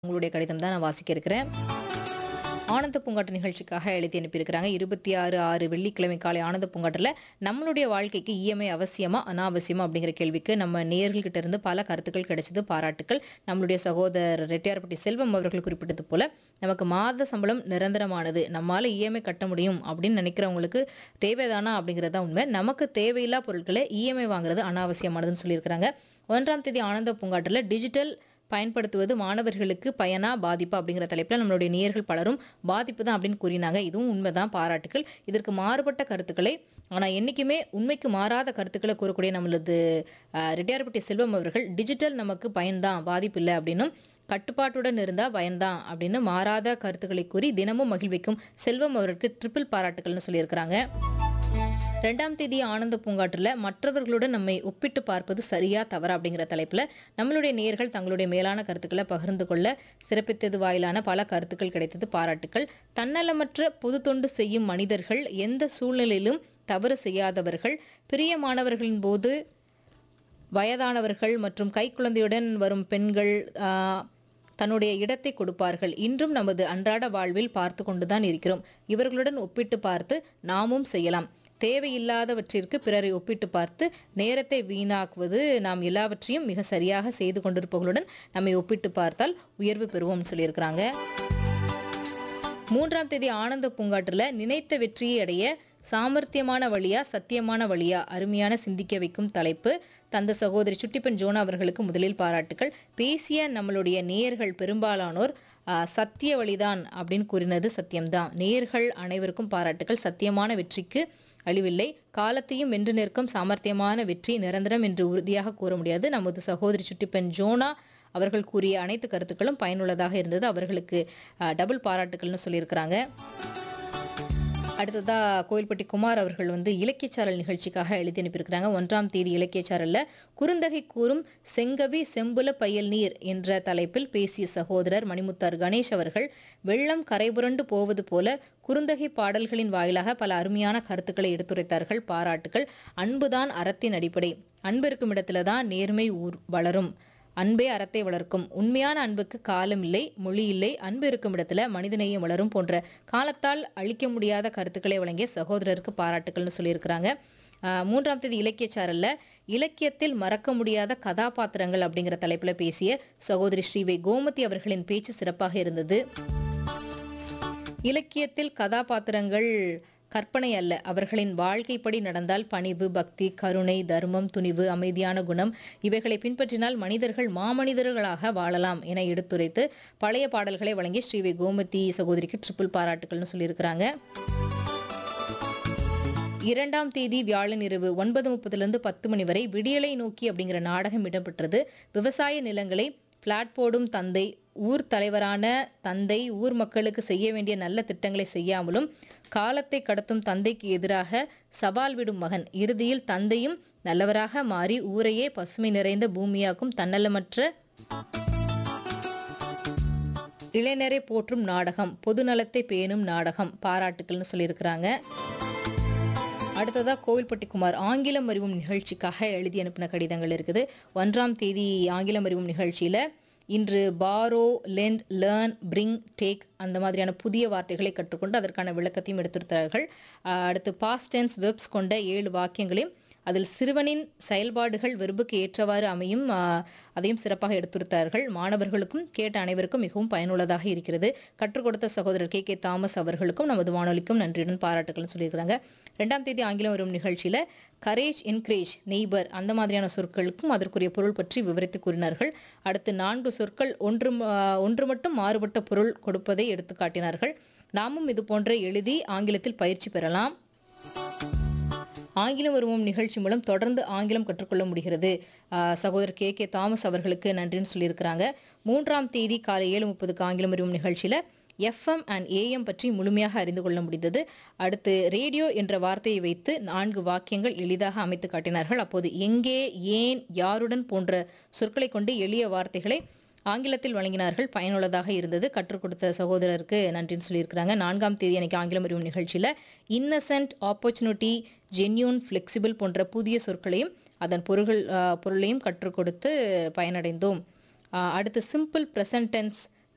உங்களுடைய கடிதம் தான் நான் வாசிக்க இருக்கிறேன் ஆனந்த பூங்காட்டு நிகழ்ச்சிக்காக எழுதி அனுப்பியிருக்கிறாங்க இருபத்தி ஆறு ஆறு வெள்ளிக்கிழமை காலை ஆனந்த பூங்காட்டில் நம்மளுடைய வாழ்க்கைக்கு இஎம்ஐ அவசியமா அனாவசியமா அப்படிங்கிற கேள்விக்கு நம்ம நேயர்கள்கிட்ட இருந்து பல கருத்துக்கள் கிடைச்சது பாராட்டுக்கள் நம்மளுடைய சகோதரர் ரெட்டியார்பட்டி செல்வம் அவர்கள் குறிப்பிட்டது போல நமக்கு மாத சம்பளம் நிரந்தரமானது நம்மால இஎம்ஐ கட்ட முடியும் அப்படின்னு நினைக்கிறவங்களுக்கு தேவைதானா அப்படிங்கிறது தான் உண்மை நமக்கு தேவையில்லா பொருட்களை இஎம்ஐ வாங்குறது அனாவசியமானதுன்னு சொல்லியிருக்கிறாங்க ஒன்றாம் தேதி ஆனந்த பூங்காட்டில் டிஜிட்டல் பயன்படுத்துவது மாணவர்களுக்கு பயனா பாதிப்பா அப்படிங்கிற தலைப்பில் நம்மளுடைய நேயர்கள் பலரும் பாதிப்பு தான் அப்படின்னு கூறினாங்க இதுவும் உண்மைதான் பாராட்டுக்கள் இதற்கு மாறுபட்ட கருத்துக்களை ஆனால் என்றைக்குமே உண்மைக்கு மாறாத கருத்துக்களை கூறக்கூடிய நம்மளது ரிட்டையர்பட்டி செல்வம் அவர்கள் டிஜிட்டல் நமக்கு பயன்தான் பாதிப்பு இல்லை அப்படின்னும் கட்டுப்பாட்டுடன் இருந்தால் பயன்தான் அப்படின்னு மாறாத கருத்துக்களை கூறி தினமும் மகிழ்விக்கும் செல்வம் அவருக்கு ட்ரிபிள் பாராட்டுக்கள்னு சொல்லியிருக்கிறாங்க ரெண்டாம் தேதி ஆனந்த பூங்காற்றில் மற்றவர்களுடன் நம்மை ஒப்பிட்டு பார்ப்பது சரியா தவறா அப்படிங்கிற தலைப்பில் நம்மளுடைய நேயர்கள் தங்களுடைய மேலான கருத்துக்களை பகிர்ந்து கொள்ள சிறப்பித்தது வாயிலான பல கருத்துக்கள் கிடைத்தது பாராட்டுக்கள் தன்னலமற்ற பொது தொண்டு செய்யும் மனிதர்கள் எந்த சூழ்நிலையிலும் தவறு செய்யாதவர்கள் பிரியமானவர்களின் போது வயதானவர்கள் மற்றும் கைக்குழந்தையுடன் வரும் பெண்கள் ஆஹ், தன்னுடைய இடத்தை கொடுப்பார்கள் இன்றும் நமது அன்றாட வாழ்வில் பார்த்து கொண்டுதான் இருக்கிறோம் இவர்களுடன் ஒப்பிட்டு பார்த்து நாமும் செய்யலாம் தேவையில்லாதவற்றிற்கு பிறரை ஒப்பிட்டு பார்த்து நேரத்தை வீணாக்குவது நாம் எல்லாவற்றையும் மிக சரியாக செய்து கொண்டிருப்பவர்களுடன் நம்மை ஒப்பிட்டு பார்த்தால் உயர்வு பெறுவோம்னு சொல்லியிருக்கிறாங்க மூன்றாம் தேதி ஆனந்த பூங்காற்றில் நினைத்த வெற்றியை அடைய சாமர்த்தியமான வழியா சத்தியமான வழியா அருமையான சிந்திக்க வைக்கும் தலைப்பு தந்த சகோதரி சுட்டிப்பெண் ஜோனா அவர்களுக்கு முதலில் பாராட்டுக்கள் பேசிய நம்மளுடைய நேயர்கள் பெரும்பாலானோர் ஆ, சத்திய வழிதான் அப்படின்னு கூறினது சத்தியம்தான் நேயர்கள் அனைவருக்கும் பாராட்டுக்கள் சத்தியமான வெற்றிக்கு அழிவில்லை காலத்தையும் வென்று நிற்கும் சாமர்த்தியமான வெற்றி நிரந்தரம் என்று உறுதியாக கூற முடியாது நமது சகோதரி சுட்டிப்பெண் ஜோனா அவர்கள் கூறிய அனைத்து கருத்துக்களும் பயனுள்ளதாக இருந்தது அவர்களுக்கு அஹ், டபுள் பாராட்டுக்கள்னு சொல்லியிருக்கிறாங்க அடுத்ததா கோயில்பட்டி குமார் அவர்கள் வந்து இலக்கியச்சாரல் நிகழ்ச்சிக்காக எழுதி அனுப்பியிருக்கிறாங்க ஒன்றாம் தேதி இலக்கியச்சாரல்ல குறுந்தகை கூறும் செங்கவி செம்புல பயல் நீர் என்ற தலைப்பில் பேசிய சகோதரர் மணிமுத்தார் கணேஷ் அவர்கள் வெள்ளம் கரைபுரண்டு போவது போல குறுந்தகை பாடல்களின் வாயிலாக பல அருமையான கருத்துக்களை எடுத்துரைத்தார்கள் பாராட்டுகள் அன்புதான் அறத்தின் அடிப்படை அன்பு இருக்கும் இடத்துல தான் நேர்மை ஊர் வளரும் அன்பே அறத்தை வளர்க்கும் உண்மையான அன்புக்கு காலம் இல்லை மொழி இல்லை அன்பு இருக்கும் இடத்துல மனிதநேயம் வளரும் போன்ற காலத்தால் அழிக்க முடியாத கருத்துக்களை வழங்கிய சகோதரருக்கு பாராட்டுக்கள்னு சொல்லியிருக்கிறாங்க ஆஹ் மூன்றாம் தேதி இலக்கியச்சாரல்ல இலக்கியத்தில் மறக்க முடியாத கதாபாத்திரங்கள் அப்படிங்கிற தலைப்பில் பேசிய சகோதரி ஸ்ரீவை கோமதி அவர்களின் பேச்சு சிறப்பாக இருந்தது இலக்கியத்தில் கதாபாத்திரங்கள் கற்பனை அல்ல அவர்களின் வாழ்க்கைப்படி நடந்தால் பணிவு பக்தி கருணை தர்மம் துணிவு அமைதியான குணம் இவைகளை பின்பற்றினால் மனிதர்கள் மாமனிதர்களாக வாழலாம் என எடுத்துரைத்து பழைய பாடல்களை வழங்கி ஸ்ரீவி கோமதி சகோதரிக்கு ட்ரிபிள் பாராட்டுக்கள்னு சொல்லியிருக்கிறாங்க இரண்டாம் தேதி வியாழன் இரவு ஒன்பது முப்பதுலேருந்து பத்து மணி வரை விடியலை நோக்கி அப்படிங்கிற நாடகம் இடம்பெற்றது விவசாய நிலங்களை பிளாட் போடும் தந்தை ஊர் தலைவரான தந்தை ஊர் மக்களுக்கு செய்ய வேண்டிய நல்ல திட்டங்களை செய்யாமலும் காலத்தை கடத்தும் தந்தைக்கு எதிராக சவால் விடும் மகன் இறுதியில் தந்தையும் நல்லவராக மாறி ஊரையே பசுமை நிறைந்த பூமியாக்கும் தன்னலமற்ற இளைஞரை போற்றும் நாடகம் பொதுநலத்தை பேணும் நாடகம் பாராட்டுக்கள்னு சொல்லியிருக்கிறாங்க அடுத்ததா கோவில்பட்டி குமார் ஆங்கிலம் அறிவும் நிகழ்ச்சிக்காக எழுதி அனுப்பின கடிதங்கள் இருக்குது ஒன்றாம் தேதி ஆங்கிலம் அறிவும் நிகழ்ச்சியில இன்று borrow lend learn bring take அந்த மாதிரியான புதிய வார்த்தைகளை கற்றுக்கொண்டு அதற்கான விளக்கத்தையும் எடுத்திருக்கிறார்கள் அஹ் அடுத்து பாஸ்ட் டென்ஸ் வெப்ஸ் கொண்ட ஏழு வாக்கியங்களையும் அதில் சிறுவனின் செயல்பாடுகள் வெறுப்புக்கு ஏற்றவாறு அமையும் ஆஹ், அதையும் சிறப்பாக எடுத்துரைத்தார்கள் மாணவர்களுக்கும் கேட்ட அனைவருக்கும் மிகவும் பயனுள்ளதாக இருக்கிறது கற்றுக் கொடுத்த சகோதரர் கே கே தாமஸ் அவர்களுக்கும் நமது வானொலிக்கும் நன்றியுடன் பாராட்டுகள் சொல்லியிருக்கிறாங்க ரெண்டாம் தேதி ஆங்கிலம் வரும் நிகழ்ச்சியில கரேஜ் என்கரேஜ் நெய்பர் அந்த மாதிரியான சொற்களுக்கும் அதற்குரிய பொருள் பற்றி விவரித்து கூறினார்கள் அடுத்து நான்கு சொற்கள் ஒன்று ம- ஒன்று மட்டும் மாறுபட்ட பொருள் கொடுப்பதை எடுத்து காட்டினார்கள் நாமும் இது போன்ற எழுதி ஆங்கிலத்தில் பயிற்சி பெறலாம் ஆங்கிலம் உருவம் நிகழ்ச்சி மூலம் தொடர்ந்து ஆங்கிலம் கற்றுக்கொள்ள முடிகிறது ஆஹ் சகோதரர் கே கே தாமஸ் அவர்களுக்கு நன்றின்னு சொல்லியிருக்கிறாங்க மூன்றாம் தேதி காலை ஏழு முப்பதுக்கு ஆங்கிலம் உருவம் நிகழ்ச்சியில் எஃப்எம் அண்ட் ஏஎம் பற்றி முழுமையாக அறிந்து கொள்ள முடிந்தது அடுத்து ரேடியோ என்ற வார்த்தையை வைத்து நான்கு வாக்கியங்கள் எளிதாக அமைத்து காட்டினார்கள் அப்போது எங்கே ஏன் யாருடன் போன்ற சொற்களை கொண்டு எளிய வார்த்தைகளை ஆங்கிலத்தில் வழங்கினார்கள் பயனுள்ளதாக இருந்தது கற்றுக் கொடுத்த சகோதரருக்கு நன்றின்னு சொல்லியிருக்கிறாங்க நான்காம் தேதி அன்னைக்கு ஆங்கிலம் அறிவும் நிகழ்ச்சியில் இன்னசென்ட் ஆப்பர்ச்சுனிட்டி ஜென்யூன் ஃப்ளெக்சிபிள் போன்ற புதிய சொற்களையும் அதன் பொருள்கள் ஆஹ், பொருளையும் கற்றுக் கொடுத்து பயனடைந்தோம் ஆஹ், அடுத்து சிம்பிள் ப்ரெசன்ட் டென்ஸ்